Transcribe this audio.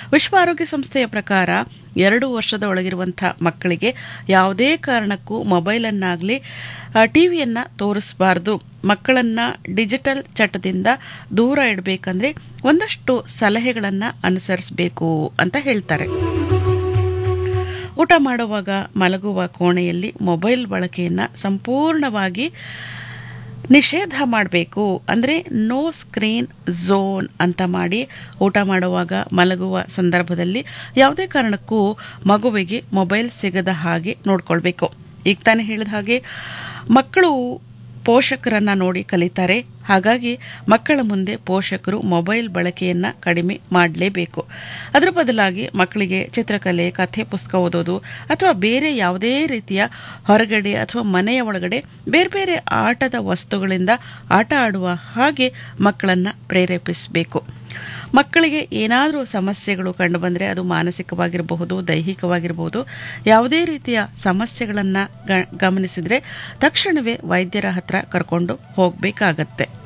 ವಿಶ್ವ ಆರೋಗ್ಯ ಸಂಸ್ಥೆಯ ಪ್ರಕಾರ ಎರಡು ವರ್ಷದ ಒಳಗಿರುವಂಥ ಮಕ್ಕಳಿಗೆ ಯಾವುದೇ ಕಾರಣಕ್ಕೂ ಮೊಬೈಲನ್ನಾಗಲಿ ಟಿ ವಿಯನ್ನು ತೋರಿಸಬಾರ್ದು ಮಕ್ಕಳನ್ನು ಡಿಜಿಟಲ್ ಚಟದಿಂದ ದೂರ ಇಡಬೇಕಂದ್ರೆ ಒಂದಷ್ಟು ಸಲಹೆಗಳನ್ನು ಅನುಸರಿಸಬೇಕು ಅಂತ ಹೇಳ್ತಾರೆ ಊಟ ಮಾಡುವಾಗ ಮಲಗುವ ಕೋಣೆಯಲ್ಲಿ ಮೊಬೈಲ್ ಬಳಕೆಯನ್ನು ಸಂಪೂರ್ಣವಾಗಿ ನಿಷೇಧ ಮಾಡಬೇಕು ಅಂದರೆ ನೋ ಸ್ಕ್ರೀನ್ ಝೋನ್ ಅಂತ ಮಾಡಿ ಊಟ ಮಾಡುವಾಗ ಮಲಗುವ ಸಂದರ್ಭದಲ್ಲಿ ಯಾವುದೇ ಕಾರಣಕ್ಕೂ ಮಗುವಿಗೆ ಮೊಬೈಲ್ ಸಿಗದ ಹಾಗೆ ನೋಡ್ಕೊಳ್ಬೇಕು ಈಗ ತಾನೇ ಹೇಳಿದ ಹಾಗೆ ಮಕ್ಕಳು ಪೋಷಕರನ್ನು ನೋಡಿ ಕಲಿತಾರೆ ಹಾಗಾಗಿ ಮಕ್ಕಳ ಮುಂದೆ ಪೋಷಕರು ಮೊಬೈಲ್ ಬಳಕೆಯನ್ನು ಕಡಿಮೆ ಮಾಡಲೇಬೇಕು ಅದರ ಬದಲಾಗಿ ಮಕ್ಕಳಿಗೆ ಚಿತ್ರಕಲೆ ಕಥೆ ಪುಸ್ತಕ ಓದೋದು ಅಥವಾ ಬೇರೆ ಯಾವುದೇ ರೀತಿಯ ಹೊರಗಡೆ ಅಥವಾ ಮನೆಯ ಒಳಗಡೆ ಬೇರೆ ಬೇರೆ ಆಟದ ವಸ್ತುಗಳಿಂದ ಆಟ ಆಡುವ ಹಾಗೆ ಮಕ್ಕಳನ್ನು ಪ್ರೇರೇಪಿಸಬೇಕು ಮಕ್ಕಳಿಗೆ ಏನಾದರೂ ಸಮಸ್ಯೆಗಳು ಕಂಡುಬಂದರೆ ಅದು ಮಾನಸಿಕವಾಗಿರಬಹುದು ದೈಹಿಕವಾಗಿರಬಹುದು ಯಾವುದೇ ರೀತಿಯ ಸಮಸ್ಯೆಗಳನ್ನು ಗಮನಿಸಿದರೆ ತಕ್ಷಣವೇ ವೈದ್ಯರ ಹತ್ರ ಕರ್ಕೊಂಡು ಹೋಗಬೇಕಾಗತ್ತೆ